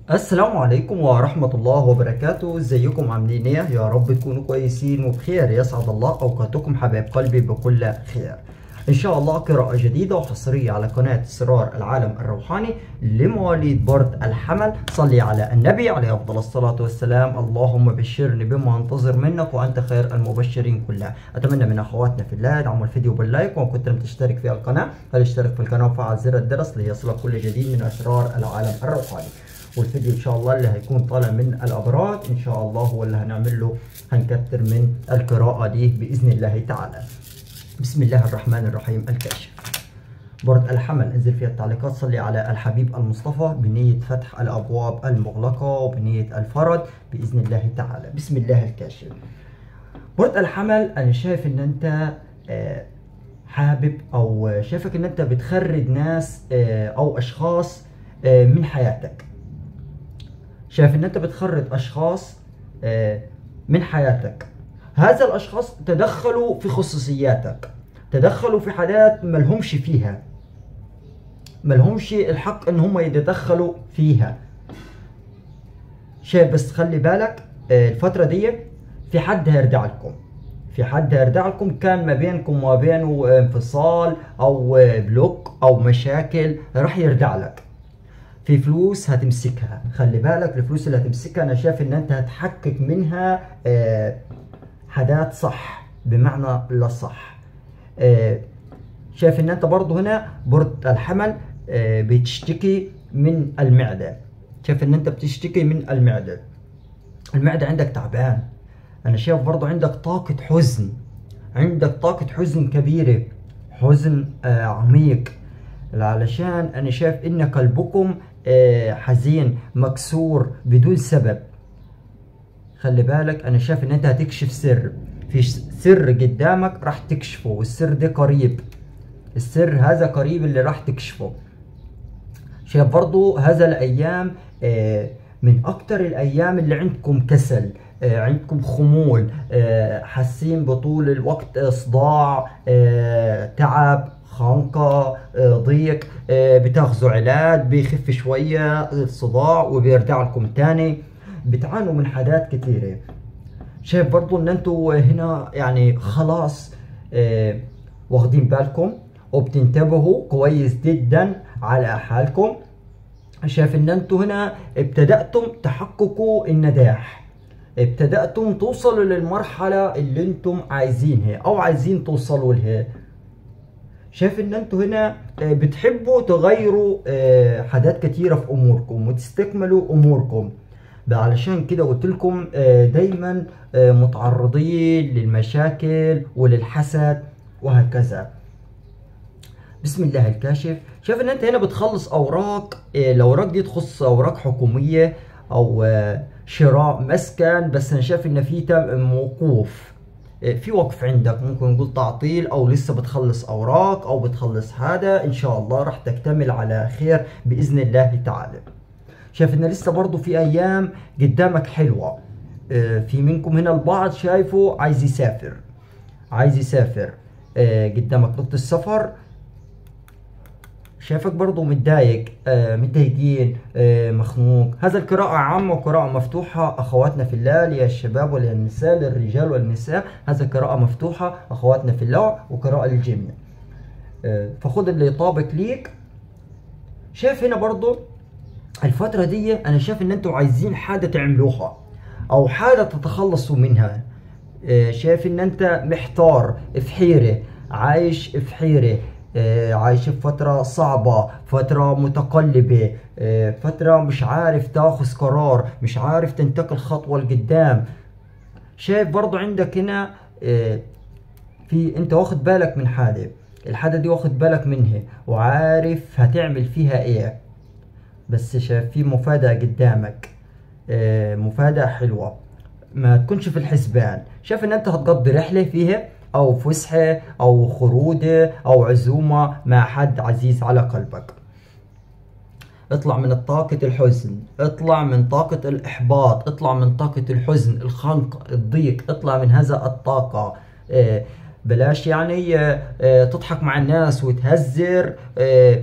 السلام عليكم ورحمة الله وبركاته ازيكم عاملين ايه يا رب تكونوا كويسين وبخير يسعد الله اوقاتكم حبايب قلبي بكل خير ان شاء الله قراءة جديدة وحصرية على قناة اسرار العالم الروحاني لمواليد برد الحمل صلي على النبي عليه افضل الصلاة والسلام اللهم بشرني بما انتظر منك وانت خير المبشرين كلها اتمنى من اخواتنا في الله يدعموا الفيديو باللايك وان كنت لم تشترك في القناة فلاشترك في القناة وفعل زر الجرس ليصلك كل جديد من اسرار العالم الروحاني والفيديو ان شاء الله اللي هيكون طالع من الابراج ان شاء الله هو اللي هنعمل له هنكتر من القراءه دي باذن الله تعالى بسم الله الرحمن الرحيم الكاشف برد الحمل انزل في التعليقات صلي على الحبيب المصطفى بنية فتح الأبواب المغلقة وبنية الفرج بإذن الله تعالى بسم الله الكاشف برد الحمل أنا شايف إن أنت آه، حابب أو شايفك إن أنت بتخرج ناس آه، أو أشخاص آه، من حياتك شايف ان انت بتخرج اشخاص آه، من حياتك هذا الاشخاص تدخلوا في خصوصياتك تدخلوا في حاجات ملهمش فيها ملهمش الحق ان هم يتدخلوا فيها شايف بس خلي بالك آه، الفترة دي في حد هيرجع لكم في حد هيرجع لكم كان ما بينكم وما بينه انفصال او آه، بلوك او مشاكل راح يرجع لك في فلوس هتمسكها خلي بالك الفلوس اللي هتمسكها انا شايف ان انت هتحقق منها آه، حاجات صح بمعنى لا صح آه، شايف ان انت برضو هنا برد الحمل آه، بتشتكي من المعدة شايف ان انت بتشتكي من المعدة المعدة عندك تعبان انا شايف برضو عندك طاقة حزن عندك طاقة حزن كبيرة حزن آه، عميق علشان انا شايف ان قلبكم آه، حزين مكسور بدون سبب خلي بالك انا شايف ان انت هتكشف سر في ش- سر قدامك راح تكشفه والسر ده قريب السر هذا قريب اللي راح تكشفه شايف برضو هذا الايام آه، من اكتر الايام اللي عندكم كسل آه، عندكم خمول آه، حاسين بطول الوقت آه، صداع آه، تعب خنقة آه، ضيق آه، بتاخذوا علاج بيخف شوية الصداع وبيرجع لكم تاني بتعانوا من حاجات كثيرة شايف برضو ان انتوا هنا يعني خلاص آه، واخدين بالكم وبتنتبهوا كويس جدا على حالكم شايف ان انتوا هنا ابتدأتم تحققوا النجاح ابتدأتم توصلوا للمرحلة اللي انتم عايزينها او عايزين توصلوا لها شايف ان انتوا هنا آه، بتحبوا تغيروا آه، حاجات كتيرة في اموركم وتستكملوا اموركم ده علشان كده قلت لكم آه، دايما آه، متعرضين للمشاكل وللحسد وهكذا بسم الله الكاشف شايف ان انت هنا بتخلص اوراق آه، الاوراق دي تخص اوراق حكوميه او آه، شراء مسكن بس انا شايف ان في تم- موقوف آه، في وقف عندك ممكن نقول تعطيل او لسه بتخلص اوراق او بتخلص هذا ان شاء الله راح تكتمل على خير باذن الله تعالى شايف ان لسه برضو في ايام قدامك حلوه آه، في منكم هنا البعض شايفه عايز يسافر عايز يسافر آه، قدامك نقطة السفر شايفك برضو متضايق آه متضايقين آه مخنوق هذا القراءة عامة وقراءة مفتوحة أخواتنا في الله للشباب وللنساء للرجال والنساء هذا قراءة مفتوحة أخواتنا في الله وقراءة للجميع آه فخذ اللي يطابق ليك شايف هنا برضو الفترة دي أنا شايف إن أنتوا عايزين حاجة تعملوها أو حاجة تتخلصوا منها آه، شايف إن أنت محتار في حيرة عايش في حيرة آه، عايش في فترة صعبة فترة متقلبة آه، فترة مش عارف تاخذ قرار مش عارف تنتقل خطوة لقدام شايف برضو عندك هنا آه، في انت واخد بالك من حاجة الحاجة دي واخد بالك منها وعارف هتعمل فيها ايه بس شايف في مفاجأة قدامك آه، مفاجأة حلوة ما تكونش في الحسبان شايف ان انت هتقضي رحلة فيها او فسحة او خروجة او عزومة مع حد عزيز على قلبك اطلع من طاقة الحزن اطلع من طاقة الإحباط اطلع من طاقة الحزن الخنق الضيق اطلع من هذا الطاقة آه، بلاش يعني آه، آه، تضحك مع الناس وتهزر آه،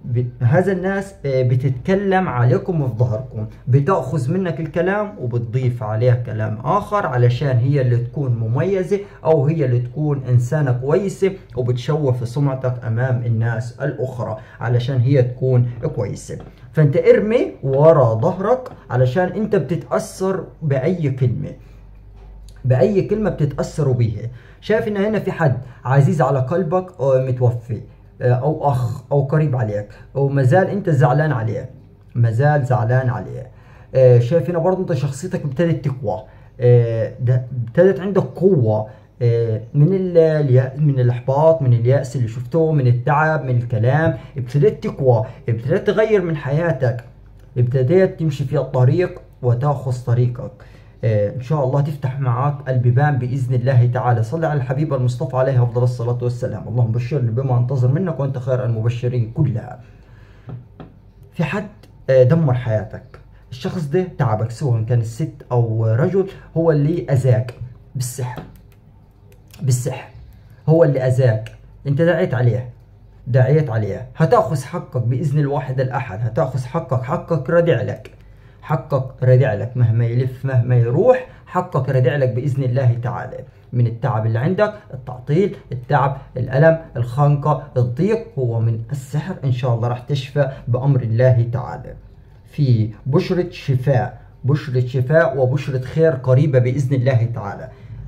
ب- هذا الناس آه، بتتكلم عليكم في ظهركم بتأخذ منك الكلام وبتضيف عليه كلام آخر علشان هي اللي تكون مميزة أو هي اللي تكون إنسانة كويسة وبتشوه في سمعتك أمام الناس الأخرى علشان هي تكون كويسة فأنت ارمي ورا ظهرك علشان أنت بتتأثر بأي كلمة باي كلمه بتتاثروا بيها شايف ان هنا في حد عزيز على قلبك أو متوفي آه، او اخ او قريب عليك وما زال انت زعلان عليه ما زال زعلان عليه آه، شايف هنا برضه انت شخصيتك ابتدت تقوى آه، ده ابتدت عندك قوه آه، من ال- اليأ- من الاحباط من اليأس اللي شفته من التعب من الكلام ابتديت تقوى ابتديت تغير من حياتك ابتديت تمشي في الطريق وتاخذ طريقك آه، ان شاء الله تفتح معك البيبان باذن الله تعالى صلي على الحبيب المصطفى عليه افضل الصلاه والسلام اللهم بشرني بما انتظر منك وانت خير المبشرين كلها في حد آه، دمر حياتك الشخص ده تعبك سواء كان الست او رجل هو اللي اذاك بالسحر بالسحر هو اللي اذاك انت دعيت عليه دعيت عليه هتاخذ حقك باذن الواحد الاحد هتاخذ حقك حقك ردع لك حقك ردع لك مهما يلف مهما يروح حقك ردع لك باذن الله تعالى من التعب اللي عندك التعطيل التعب الالم الخنقه الضيق هو من السحر ان شاء الله راح تشفى بامر الله تعالى في بشرة شفاء بشرة شفاء وبشرة خير قريبة بإذن الله تعالى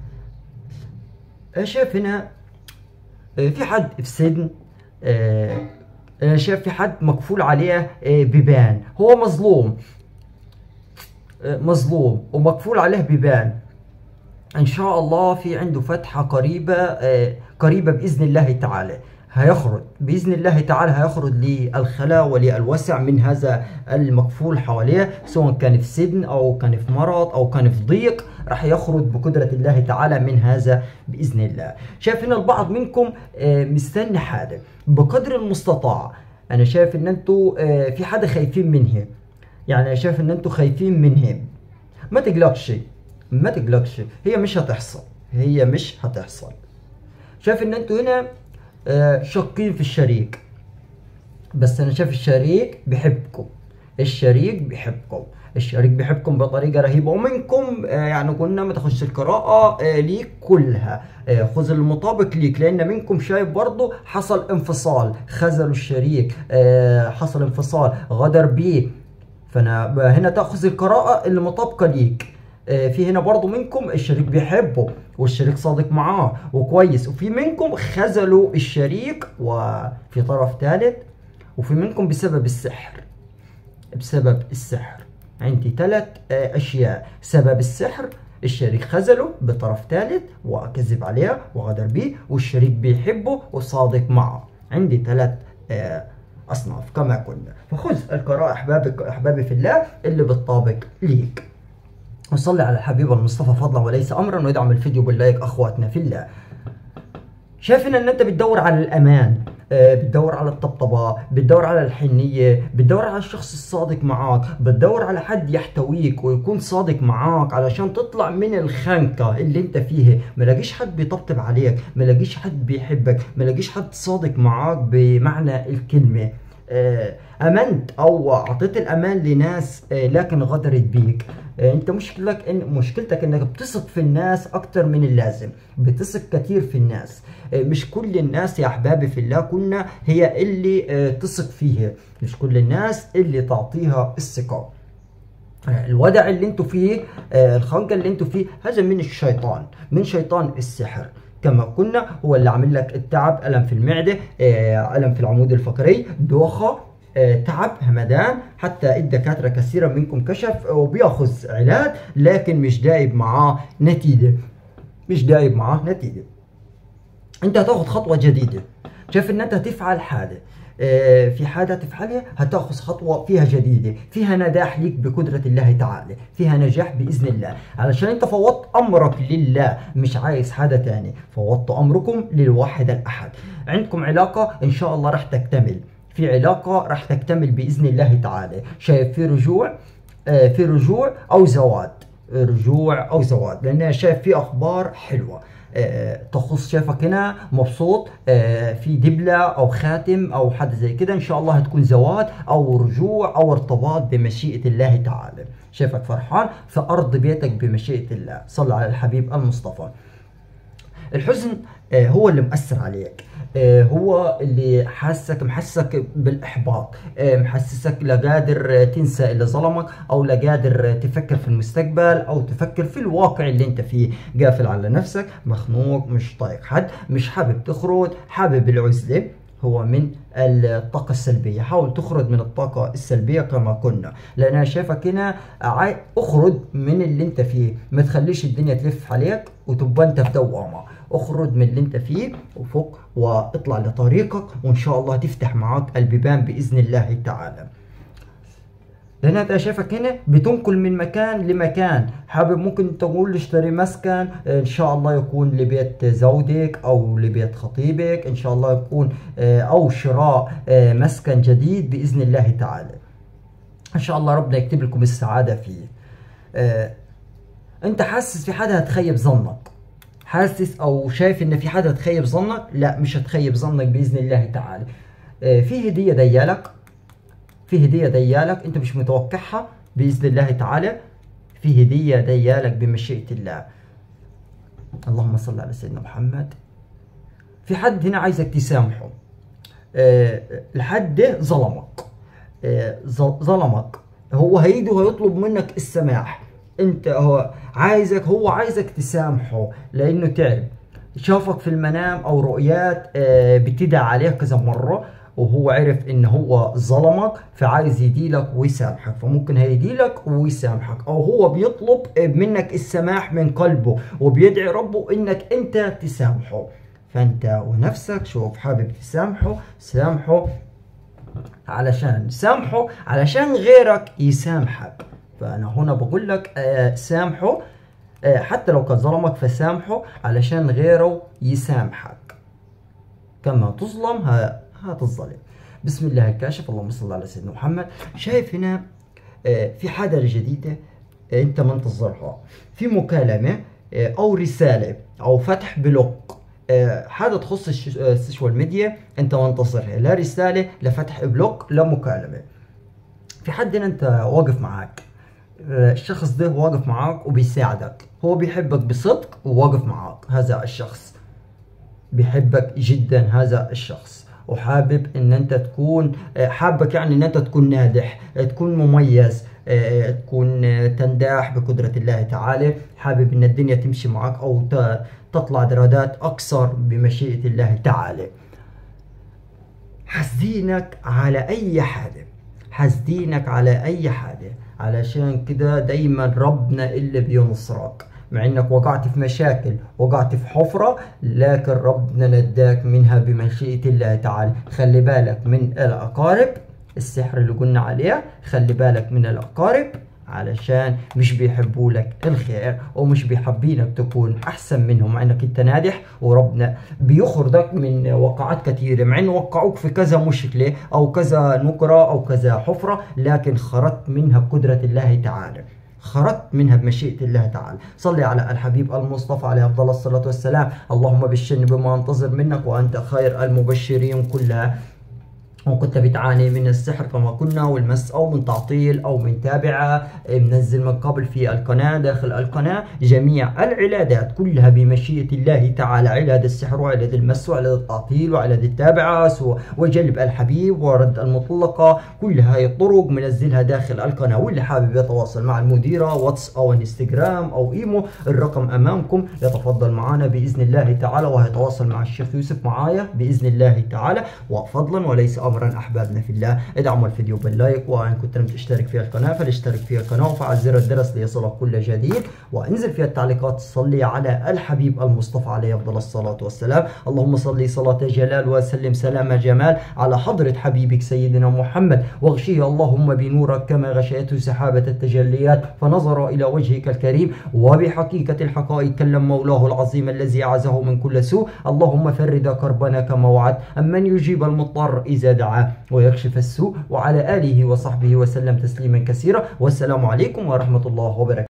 آه، شايف هنا آه، في حد في سجن آه، آه، شايف في حد مكفول عليه آه، بيبان هو مظلوم آه، مظلوم ومكفول عليه بيبان ان شاء الله في عنده فتحه قريبه آه، قريبه باذن الله تعالى هيخرج باذن الله تعالى هيخرج للخلاء وللوسع من هذا المكفول حواليه سواء كان في سجن او كان في مرض او كان في ضيق راح يخرج بقدره الله تعالى من هذا باذن الله شايف ان البعض منكم آه، مستني حاجه بقدر المستطاع انا شايف ان انتوا آه، في حدا خايفين منه يعني انا شايف ان انتوا خايفين منهم ما تقلقش ما تقلقش هي مش هتحصل هي مش هتحصل شايف ان انتوا هنا آه، شاكين في الشريك بس انا شايف الشريك بيحبكم الشريك بيحبكم الشريك بيحبكم بطريقه رهيبه ومنكم آه، يعني قلنا ما تخش القراءه آه، ليك كلها آه، خذ المطابق ليك لان منكم شايف برضه حصل انفصال خذلوا الشريك آه، حصل انفصال غدر بيه فانا هنا تاخذ القراءه اللي مطابقه ليك آه، في هنا برضو منكم الشريك بيحبه والشريك صادق معاه وكويس وفي منكم خذلوا الشريك وفي طرف ثالث وفي منكم بسبب السحر بسبب السحر عندي ثلاث اشياء سبب السحر الشريك خذله بطرف ثالث وكذب عليه وغدر به والشريك بيحبه وصادق معه عندي ثلاث آه، اصناف كما قلنا فخذ القراءة احبابك احبابي في الله اللي بتطابق ليك وصلي على الحبيب المصطفى فضلا وليس امرا ويدعم الفيديو باللايك اخواتنا في الله شايفين ان انت بتدور على الامان آه، بتدور على الطبطبة بتدور على الحنية بتدور على الشخص الصادق معاك بتدور على حد يحتويك ويكون صادق معاك علشان تطلع من الخنقة اللي انت فيها ما لاقيش حد بيطبطب عليك ما لاقيش حد بيحبك ما لاقيش حد صادق معاك بمعنى الكلمة آه، امنت او اعطيت الامان لناس آه، لكن غدرت بيك آه، انت مشكلتك ان مشكلتك انك بتثق في الناس اكتر من اللازم بتثق كتير في الناس آه، مش كل الناس يا احبابي في الله كنا هي اللي آه، تثق فيها مش كل الناس اللي تعطيها الثقه الودع اللي انتوا فيه آه، الخنقه اللي انتوا فيه هذا من الشيطان من شيطان السحر كما قلنا هو اللي عامل لك التعب الم في المعده آه، الم في العمود الفقري دوخه آه، تعب همدان حتى الدكاتره كثيرا منكم كشف وبياخذ علاج لكن مش دايب معاه نتيجه مش دايب معاه نتيجه انت هتاخد خطوه جديده شايف ان انت هتفعل حاجه آه، في حاجه تفعلها هتاخذ خطوه فيها جديده فيها نجاح ليك بقدره الله تعالى فيها نجاح باذن الله علشان انت فوضت امرك لله مش عايز حاجه تاني فوضت امركم للواحد الاحد عندكم علاقه ان شاء الله راح تكتمل في علاقه راح تكتمل باذن الله تعالى شايف في رجوع آه، في رجوع او زواج رجوع او زواج لان انا شايف في اخبار حلوه آه، تخص شايفك هنا مبسوط آه، في دبلة او خاتم او حد زي كده ان شاء الله هتكون زواج او رجوع او ارتباط بمشيئة الله تعالى شايفك فرحان في ارض بيتك بمشيئة الله صلى على الحبيب المصطفى الحزن آه، هو اللي مأثر عليك آه، هو اللي حاسك محسك بالاحباط آه، محسسك لا قادر تنسى اللي ظلمك او لا قادر تفكر في المستقبل او تفكر في الواقع اللي انت فيه قافل على نفسك مخنوق مش طايق حد مش حابب تخرج حابب العزله هو من الطاقة السلبية حاول تخرج من الطاقة السلبية كما كنا لأن أنا شايفك هنا اخرج من اللي أنت فيه ما تخليش الدنيا تلف عليك وتبقى أنت في دوامة اخرج من اللي أنت فيه وفوق واطلع لطريقك وإن شاء الله تفتح معاك البيبان بإذن الله تعالى لان انت شايفك هنا بتنقل من مكان لمكان حابب ممكن تقول اشتري مسكن ان شاء الله يكون لبيت زوجك او لبيت خطيبك ان شاء الله يكون آه، او شراء آه، مسكن جديد باذن الله تعالى ان شاء الله ربنا يكتب لكم السعاده فيه آه، انت حاسس في حدا هتخيب ظنك حاسس او شايف ان في حدا هتخيب ظنك لا مش هتخيب ظنك باذن الله تعالى في هديه ديالك في هديه ديالك انت مش متوقعها باذن الله تعالى في هديه ديالك بمشيئه الله اللهم صل على سيدنا محمد في حد هنا عايزك تسامحه أه الحد ده ظلمك أه ظلمك هو هيجي وهيطلب منك السماح انت هو عايزك هو عايزك تسامحه لانه تعب شافك في المنام او رؤيات أه بتدعى عليه كذا مره وهو عرف ان هو ظلمك فعايز يديلك ويسامحك فممكن هيديلك ويسامحك او هو بيطلب منك السماح من قلبه وبيدعي ربه انك انت تسامحه فانت ونفسك شوف حابب تسامحه سامحه علشان سامحه علشان غيرك يسامحك فانا هنا بقول لك آه سامحه آه حتى لو كان ظلمك فسامحه علشان غيره يسامحك كما تظلم هات الظلم بسم الله الكاشف اللهم صل على سيدنا محمد شايف هنا آه، في حاجة جديدة آه، انت منتظرها في مكالمة آه، او رسالة او فتح بلوك حاجة تخص السوشيال ميديا انت منتظرها لا رسالة لا فتح بلوك لا مكالمة في حد هنا انت واقف معاك الشخص ده واقف معاك وبيساعدك هو بيحبك بصدق وواقف معاك هذا الشخص بيحبك جدا هذا الشخص وحابب ان انت تكون حابك يعني ان انت تكون ناجح تكون مميز تكون تنداح بقدرة الله تعالى حابب ان الدنيا تمشي معك او تطلع درجات اكثر بمشيئة الله تعالى حاسدينك على اي حاجة حاسدينك على اي حاجة علشان كده دايما ربنا اللي بينصرك مع انك وقعت في مشاكل وقعت في حفرة لكن ربنا نداك منها بمشيئة الله تعالى خلي بالك من الأقارب السحر اللي قلنا عليه خلي بالك من الأقارب علشان مش بيحبوا لك الخير ومش بيحبينك تكون احسن منهم مع انك انت ناجح وربنا بيخرجك من وقعات كثيره مع انه وقعوك في كذا مشكله او كذا نكره او كذا حفره لكن خرجت منها بقدره الله تعالى خرجت منها بمشيئة الله تعالى صلي على الحبيب المصطفى عليه أفضل الصلاة والسلام اللهم بشرني بما أنتظر منك وأنت خير المبشرين كلها وكنت بتعاني من السحر كما كنا والمس او من تعطيل او من تابعه منزل من قبل في القناه داخل القناه جميع العلاجات كلها بمشيئه الله تعالى علاج السحر وعلاج المس وعلاج التعطيل وعلاج التابعه وجلب الحبيب ورد المطلقه كل هاي الطرق منزلها داخل القناه واللي حابب يتواصل مع المديره واتس او انستغرام او ايمو الرقم امامكم يتفضل معنا باذن الله تعالى وهيتواصل مع الشيخ يوسف معايا باذن الله تعالى وفضلا وليس امر امرا احبابنا في الله ادعموا الفيديو باللايك وان كنت لم تشترك في القناه فلاشترك في القناه وفعل زر الجرس ليصلك كل جديد وانزل في التعليقات صلي على الحبيب المصطفى عليه افضل الصلاه والسلام اللهم صل صلاه جلال وسلم سلام جمال على حضره حبيبك سيدنا محمد واغشيه اللهم بنورك كما غشيته سحابه التجليات فنظر الى وجهك الكريم وبحقيقه الحقائق كلم مولاه العظيم الذي اعزه من كل سوء اللهم فرد كربنا كما وعد امن يجيب المضطر اذا دعا ويكشف السوء وعلى آله وصحبه وسلم تسليما كثيرا والسلام عليكم ورحمة الله وبركاته